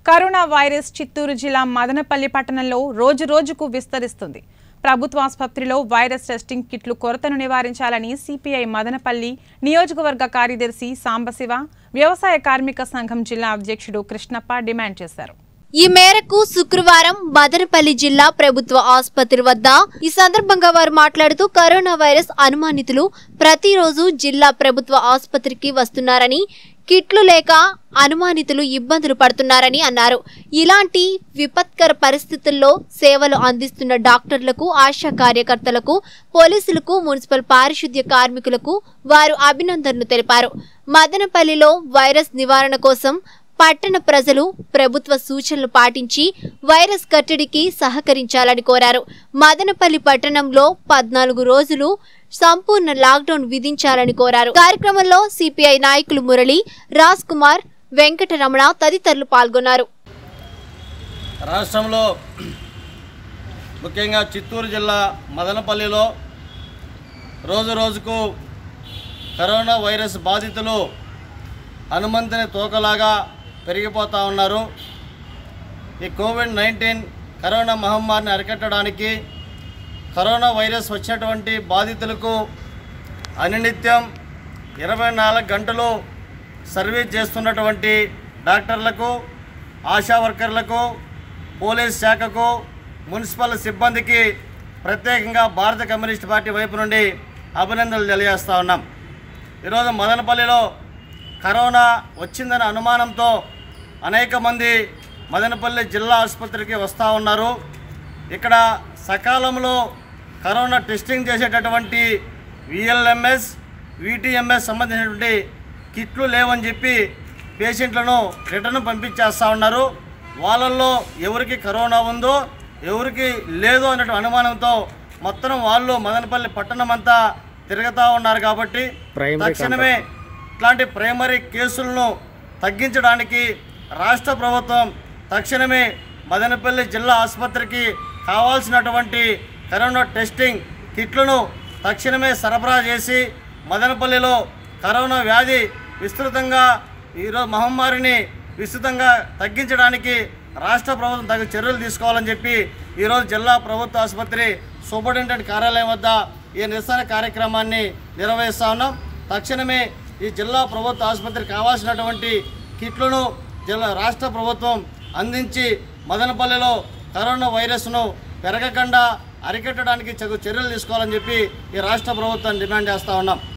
corona virus Chittoor జిల్లా మదనపల్లి పట్టణంలో రోజు రోజుకు విస్తరిస్తుంది ప్రభుత్వ ఆసుపత్రిలో వైరస్ టెస్టింగ్ కిట్లు కొరతను నివారించాలని సిపిఐ మదనపల్లి నియోజకవర్గ కార్యదర్శి సాంబశివ వ్యవసాయ కార్మిక సంఘం జిల్లా అధ్యక్షుడు కృష్ణప్ప డిమాండ్ చేశారు ఈ మేరకు శుక్రవారం మదనపల్లి జిల్లా ప్రభుత్వ ఆసుపత్రి వద్ద ఈ సందర్భంగా వారు మాట్లాడుతూ కరోనా వైరస్ అనుమానితులు ప్రతిరోజు జిల్లా ప్రభుత్వ ఆసుపత్రికి వస్తున్నారని కిట్లు లేక అనుమానితులు ఇబ్బందులు పడుతున్నారని అన్నారు ఇలాంటి విపత్కర పరిస్థితుల్లో సేవలు అందిస్తున్న డాక్టర్లకు ఆశా కార్యకర్తలకు పోలీసులకు మున్సిపల్ పారిశుద్ధ్య కార్మికులకు వారు అభినందనలు తెలిపారు మదనపల్లిలో వైరస్ నివారణ కోసం పట్టణ ప్రజలు ప్రభుత్వ సూచనలు పాటించి వైరస్ కట్టడికి సహకరించాలని కోరారు మదనపల్లి పట్టణంలో పద్నాలుగు రోజులు సంపూర్ణ లాక్డౌన్ విధించాలని కోరారు కార్యక్రమంలో సిపిఐ నాయకులు మురళి రాజ్ కుమార్ వెంకటరమణ తదితరులు పాల్గొన్నారు రాష్ట్రంలో ముఖ్యంగా చిత్తూరు జిల్లా మదనపల్లిలో రోజు రోజుకు కరోనా వైరస్ బాధితులు హనుమంతుని తోకలాగా పెరిగిపోతూ ఉన్నారు ఈ కోవిడ్ నైన్టీన్ కరోనా మహమ్మారిని అరికట్టడానికి కరోనా వైరస్ వచ్చినటువంటి బాధితులకు అనునిత్యం ఇరవై నాలుగు గంటలు సర్వీస్ చేస్తున్నటువంటి డాక్టర్లకు ఆశా వర్కర్లకు పోలీస్ శాఖకు మున్సిపల్ సిబ్బందికి ప్రత్యేకంగా భారత కమ్యూనిస్ట్ పార్టీ వైపు నుండి అభినందనలు తెలియజేస్తా ఉన్నాం ఈరోజు మదనపల్లిలో కరోనా వచ్చిందనే అనుమానంతో అనేక మంది మదనపల్లి జిల్లా ఆసుపత్రికి వస్తూ ఉన్నారు ఇక్కడ సకాలంలో కరోనా టెస్టింగ్ చేసేటటువంటి విఎల్ఎంఎస్ విటిఎంఎస్ సంబంధించినటువంటి కిట్లు లేవని చెప్పి పేషెంట్లను రిటర్న్ పంపించేస్తూ ఉన్నారు వాళ్ళల్లో ఎవరికి కరోనా ఉందో ఎవరికి లేదో అనే అనుమానంతో మొత్తం వాళ్ళు మదనపల్లి పట్టణం అంతా తిరుగుతూ ఉన్నారు కాబట్టి తక్షణమే ఇట్లాంటి ప్రైమరీ కేసులను తగ్గించడానికి రాష్ట్ర ప్రభుత్వం తక్షణమే మదనపల్లి జిల్లా ఆసుపత్రికి కావాల్సినటువంటి కరోనా టెస్టింగ్ కిట్లను తక్షణమే సరఫరా చేసి మదనపల్లిలో కరోనా వ్యాధి విస్తృతంగా ఈరోజు మహమ్మారిని విస్తృతంగా తగ్గించడానికి రాష్ట్ర ప్రభుత్వం తగు చర్యలు తీసుకోవాలని చెప్పి ఈరోజు జిల్లా ప్రభుత్వ ఆసుపత్రి సూపరింటెండెంట్ కార్యాలయం వద్ద ఈ నిరసన కార్యక్రమాన్ని నిర్వహిస్తా ఉన్నాం తక్షణమే ఈ జిల్లా ప్రభుత్వ ఆసుపత్రికి కావాల్సినటువంటి కిట్లను జిల్లా రాష్ట్ర ప్రభుత్వం అందించి మదనపల్లిలో కరోనా వైరస్ను పెరగకుండా అరికట్టడానికి చర్యలు తీసుకోవాలని చెప్పి ఈ రాష్ట్ర ప్రభుత్వాన్ని డిమాండ్ చేస్తా ఉన్నాం